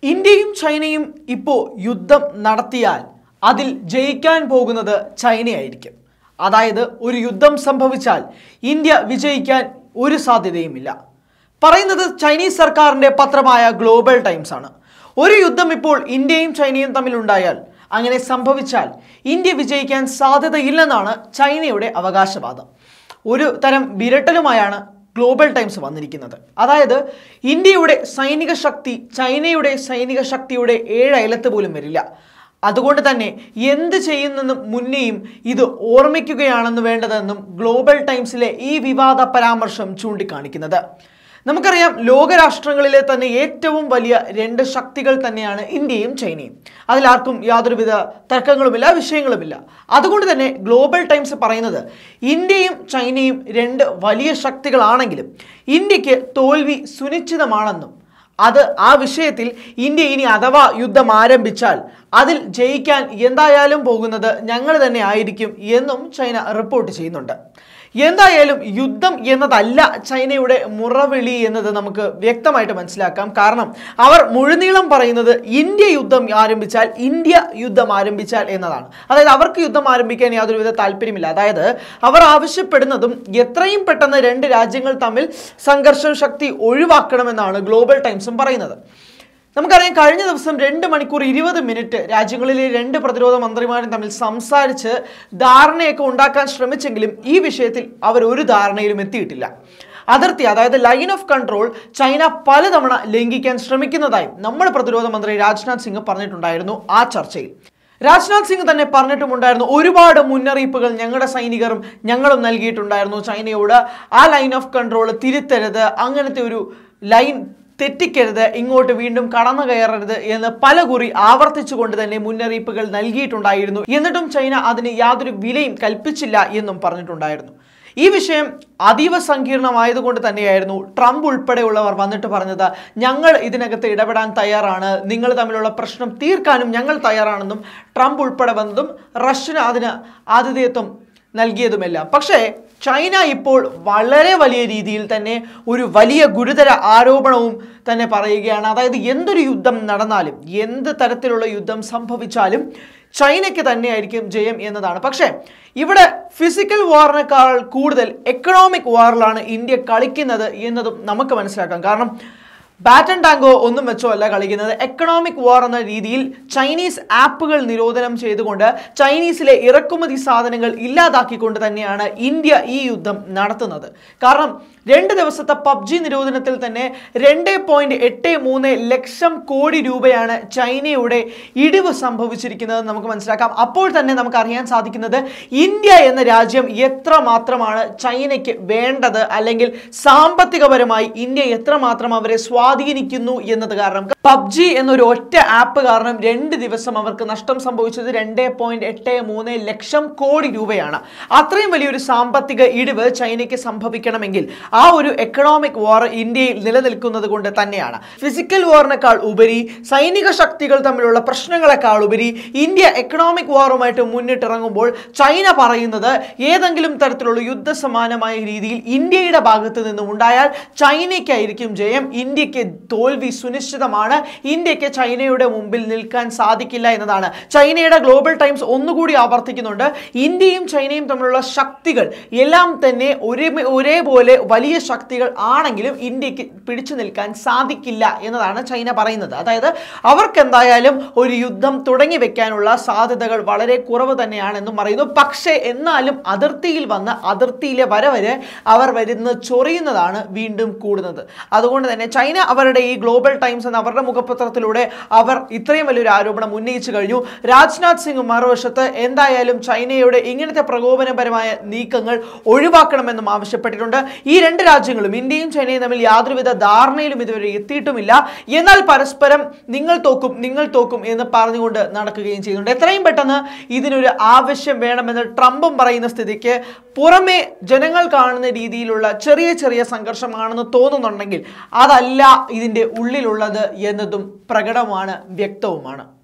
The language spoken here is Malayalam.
ഇന്ത്യയും ചൈനയും ഇപ്പോൾ യുദ്ധം നടത്തിയാൽ അതിൽ ജയിക്കാൻ പോകുന്നത് ചൈനയായിരിക്കും അതായത് ഒരു യുദ്ധം സംഭവിച്ചാൽ ഇന്ത്യ വിജയിക്കാൻ ഒരു സാധ്യതയുമില്ല പറയുന്നത് ചൈനീസ് സർക്കാരിൻ്റെ പത്രമായ ഗ്ലോബൽ ടൈംസ് ആണ് ഒരു യുദ്ധം ഇപ്പോൾ ഇന്ത്യയും ചൈനയും തമ്മിലുണ്ടായാൽ അങ്ങനെ സംഭവിച്ചാൽ ഇന്ത്യ വിജയിക്കാൻ സാധ്യതയില്ലെന്നാണ് ചൈനയുടെ അവകാശവാദം ഒരു തരം വിരട്ടലുമായാണ് ഗ്ലോബൽ ടൈംസ് വന്നിരിക്കുന്നത് അതായത് ഇന്ത്യയുടെ സൈനിക ശക്തി ചൈനയുടെ സൈനിക ശക്തിയുടെ ഏഴ് അയലത്ത് പോലും വരില്ല അതുകൊണ്ട് തന്നെ എന്ത് ചെയ്യുന്നെന്നും മുന്നേയും ഇത് ഓർമ്മിക്കുകയാണെന്ന് വേണ്ടതെന്നും ഗ്ലോബൽ ടൈംസിലെ ഈ വിവാദ പരാമർശം ചൂണ്ടിക്കാണിക്കുന്നത് നമുക്കറിയാം ലോകരാഷ്ട്രങ്ങളിലെ തന്നെ ഏറ്റവും വലിയ രണ്ട് ശക്തികൾ തന്നെയാണ് ഇന്ത്യയും ചൈനയും അതിലാർക്കും യാതൊരുവിധ തർക്കങ്ങളുമില്ല വിഷയങ്ങളുമില്ല അതുകൊണ്ട് തന്നെ ഗ്ലോബൽ ടൈംസ് പറയുന്നത് ഇന്ത്യയും ചൈനയും രണ്ട് വലിയ ശക്തികളാണെങ്കിലും ഇന്ത്യക്ക് തോൽവി സുനിശ്ചിതമാണെന്നും അത് ആ വിഷയത്തിൽ ഇന്ത്യ ഇനി അഥവാ യുദ്ധം ആരംഭിച്ചാൽ അതിൽ ജയിക്കാൻ എന്തായാലും പോകുന്നത് ഞങ്ങൾ തന്നെ ആയിരിക്കും എന്നും ചൈന റിപ്പോർട്ട് ചെയ്യുന്നുണ്ട് എന്തായാലും യുദ്ധം എന്നതല്ല ചൈനയുടെ മുറവിളി എന്നത് നമുക്ക് വ്യക്തമായിട്ട് മനസ്സിലാക്കാം കാരണം അവർ മുഴുനീളം പറയുന്നത് ഇന്ത്യ യുദ്ധം ആരംഭിച്ചാൽ ഇന്ത്യ യുദ്ധം ആരംഭിച്ചാൽ എന്നതാണ് അതായത് അവർക്ക് യുദ്ധം ആരംഭിക്കാൻ യാതൊരുവിധ താല്പര്യമില്ല അതായത് അവർ ആവശ്യപ്പെടുന്നതും എത്രയും പെട്ടെന്ന് രണ്ട് രാജ്യങ്ങൾ തമ്മിൽ സംഘർഷ ശക്തി ഒഴിവാക്കണമെന്നാണ് ഗ്ലോബൽ ടൈംസും പറയുന്നത് നമുക്കറിയാം കഴിഞ്ഞ ദിവസം രണ്ട് മണിക്കൂർ ഇരുപത് മിനിറ്റ് രാജ്യങ്ങളിലെ രണ്ട് പ്രതിരോധ മന്ത്രിമാരും തമ്മിൽ സംസാരിച്ച് ധാരണയൊക്കെ ഉണ്ടാക്കാൻ ശ്രമിച്ചെങ്കിലും ഈ വിഷയത്തിൽ അവർ ഒരു ധാരണയിലും എത്തിയിട്ടില്ല അതിർത്തി അതായത് ലൈൻ ഓഫ് കൺട്രോൾ ചൈന പലതവണ ലംഘിക്കാൻ ശ്രമിക്കുന്നതായും നമ്മുടെ പ്രതിരോധ മന്ത്രി രാജ്നാഥ് സിംഗ് പറഞ്ഞിട്ടുണ്ടായിരുന്നു ആ ചർച്ചയിൽ രാജ്നാഥ് സിംഗ് തന്നെ പറഞ്ഞിട്ടുമുണ്ടായിരുന്നു ഒരുപാട് മുന്നറിയിപ്പുകൾ ഞങ്ങളുടെ സൈനികരും ഞങ്ങളും നൽകിയിട്ടുണ്ടായിരുന്നു ചൈനയോട് ആ ലൈൻ ഓഫ് കൺട്രോൾ തിരുത്തരുത് അങ്ങനത്തെ ഒരു ലൈൻ തെറ്റിക്കരുത് ഇങ്ങോട്ട് വീണ്ടും കടന്നു കയറരുത് എന്ന് പല കുറി ആവർത്തിച്ചുകൊണ്ട് തന്നെ മുന്നറിയിപ്പുകൾ നൽകിയിട്ടുണ്ടായിരുന്നു എന്നിട്ടും ചൈന അതിന് യാതൊരു വിലയും കൽപ്പിച്ചില്ല എന്നും പറഞ്ഞിട്ടുണ്ടായിരുന്നു ഈ വിഷയം അതീവ സങ്കീർണമായതുകൊണ്ട് തന്നെയായിരുന്നു ട്രംപ് ഉൾപ്പെടെയുള്ളവർ വന്നിട്ട് പറഞ്ഞത് ഞങ്ങൾ ഇതിനകത്ത് ഇടപെടാൻ തയ്യാറാണ് നിങ്ങൾ തമ്മിലുള്ള പ്രശ്നം തീർക്കാനും ഞങ്ങൾ തയ്യാറാണെന്നും ട്രംപ് ഉൾപ്പെടെ വന്നതും റഷ്യന് അതിന് ആതിഥേയത്വം നൽകിയതുമെല്ലാം പക്ഷേ ചൈന ഇപ്പോൾ വളരെ വലിയ രീതിയിൽ തന്നെ ഒരു വലിയ ഗുരുതര ആരോപണവും തന്നെ പറയുകയാണ് അതായത് എന്തൊരു യുദ്ധം നടന്നാലും എന്ത് തരത്തിലുള്ള യുദ്ധം സംഭവിച്ചാലും ചൈനയ്ക്ക് തന്നെയായിരിക്കും ജയം എന്നതാണ് പക്ഷേ ഇവിടെ ഫിസിക്കൽ വാറിനേക്കാൾ കൂടുതൽ എക്കണോമിക് വാറിലാണ് ഇന്ത്യ കളിക്കുന്നത് എന്നതും നമുക്ക് മനസ്സിലാക്കാം കാരണം ബാറ്റൻ ടാങ്കോ ഒന്നും വെച്ചോ അല്ല കളിക്കുന്നത് എക്കണോമിക് വാർ എന്ന രീതിയിൽ ചൈനീസ് ആപ്പുകൾ നിരോധനം ചെയ്തുകൊണ്ട് ചൈനീസിലെ ഇറക്കുമതി സാധനങ്ങൾ ഇല്ലാതാക്കിക്കൊണ്ട് തന്നെയാണ് ഇന്ത്യ ഈ യുദ്ധം നടത്തുന്നത് കാരണം രണ്ട് ദിവസത്തെ പബ്ജി നിരോധനത്തിൽ തന്നെ രണ്ട് പോയിന്റ് എട്ട് മൂന്ന് ലക്ഷം കോടി രൂപയാണ് ചൈനയുടെ ഇടിവ് സംഭവിച്ചിരിക്കുന്നത് നമുക്ക് മനസ്സിലാക്കാം അപ്പോൾ തന്നെ നമുക്ക് അറിയാൻ സാധിക്കുന്നത് ഇന്ത്യ എന്ന രാജ്യം എത്ര മാത്രമാണ് ചൈനയ്ക്ക് വേണ്ടത് അല്ലെങ്കിൽ സാമ്പത്തികപരമായി ഇന്ത്യ എത്രമാത്രം അവരെ സ്വാധീനിക്കുന്നു എന്നത് കാരണം പബ്ജി എന്നൊരു ഒറ്റ ആപ്പ് കാരണം രണ്ട് ദിവസം അവർക്ക് നഷ്ടം സംഭവിച്ചത് രണ്ട് പോയിന്റ് എട്ട് മൂന്ന് ലക്ഷം കോടി രൂപയാണ് അത്രയും വലിയൊരു സാമ്പത്തിക ഇടിവ് ചൈനയ്ക്ക് സംഭവിക്കണമെങ്കിൽ ആ ഒരു എക്കണോമിക് വാർ ഇന്ത്യയിൽ നിലനിൽക്കുന്നത് കൊണ്ട് തന്നെയാണ് ഫിസിക്കൽ വാറിനേക്കാൾ ഉപരി സൈനിക ശക്തികൾ തമ്മിലുള്ള പ്രശ്നങ്ങളെക്കാൾ ഉപരി ഇന്ത്യ എക്കണോമിക് വാറുമായിട്ട് മുന്നിട്ടിറങ്ങുമ്പോൾ ചൈന പറയുന്നത് ഏതെങ്കിലും തരത്തിലുള്ള യുദ്ധസമാനമായ രീതിയിൽ ഇന്ത്യയുടെ ഭാഗത്ത് നിന്നും ഉണ്ടായാൽ ചൈനയ്ക്കായിരിക്കും ജയം ഇന്ത്യക്ക് തോൽവി സുനിശ്ചിതമാണ് ഇന്ത്യക്ക് ചൈനയുടെ മുമ്പിൽ നിൽക്കാൻ സാധിക്കില്ല എന്നതാണ് ചൈനയുടെ ഗ്ലോബൽ ടൈംസ് ഒന്നുകൂടി ആവർത്തിക്കുന്നുണ്ട് ഇന്ത്യയും ചൈനയും തമ്മിലുള്ള ശക്തികൾ എല്ലാം തന്നെ ഒരേ ഒരേപോലെ വലിയ ശക്തികൾ ആണെങ്കിലും ഇന്ത്യക്ക് പിടിച്ചു നിൽക്കാൻ സാധിക്കില്ല എന്നതാണ് ചൈന പറയുന്നത് അതായത് അവർക്ക് എന്തായാലും ഒരു യുദ്ധം തുടങ്ങി വെക്കാനുള്ള സാധ്യതകൾ വളരെ കുറവ് തന്നെയാണെന്നും പറയുന്നു പക്ഷേ എന്നാലും അതിർത്തിയിൽ വന്ന് അതിർത്തിയിലെ വരവരെ അവർ വരുന്ന ചൊറിയുന്നതാണ് വീണ്ടും കൂടുന്നത് അതുകൊണ്ട് തന്നെ ചൈന അവരുടെ ഈ ഗ്ലോബൽ ടൈംസ് എന്ന അവരുടെ മുഖപത്രത്തിലൂടെ അവർ ഇത്രയും വലിയൊരു ആരോപണം ഉന്നയിച്ചു കഴിഞ്ഞു രാജ്നാഥ് സിംഗ് മറുവശത്ത് എന്തായാലും ചൈനയുടെ ഇങ്ങനത്തെ പ്രകോപനപരമായ നീക്കങ്ങൾ ഒഴിവാക്കണമെന്നും ആവശ്യപ്പെട്ടിട്ടുണ്ട് ഈ രണ്ട് രാജ്യങ്ങളും ഇന്ത്യയും ചൈനയും തമ്മിൽ യാതൊരുവിധ ധാരണയിലും ഇതുവരെ എത്തിയിട്ടുമില്ല എന്നാൽ പരസ്പരം നിങ്ങൾ തോക്കും നിങ്ങൾ തോക്കും എന്ന് പറഞ്ഞുകൊണ്ട് നടക്കുകയും ചെയ്യുന്നുണ്ട് എത്രയും പെട്ടെന്ന് ഇതിനൊരു ആവശ്യം വേണമെന്ന് ട്രംപും പറയുന്ന സ്ഥിതിക്ക് പുറമെ ജനങ്ങൾ കാണുന്ന രീതിയിലുള്ള ചെറിയ ചെറിയ സംഘർഷമാണെന്ന് തോന്നുന്നുണ്ടെങ്കിൽ അതല്ല ഇതിൻ്റെ ഉള്ളിലുള്ളത് എന്നതും പ്രകടമാണ് വ്യക്തവുമാണ്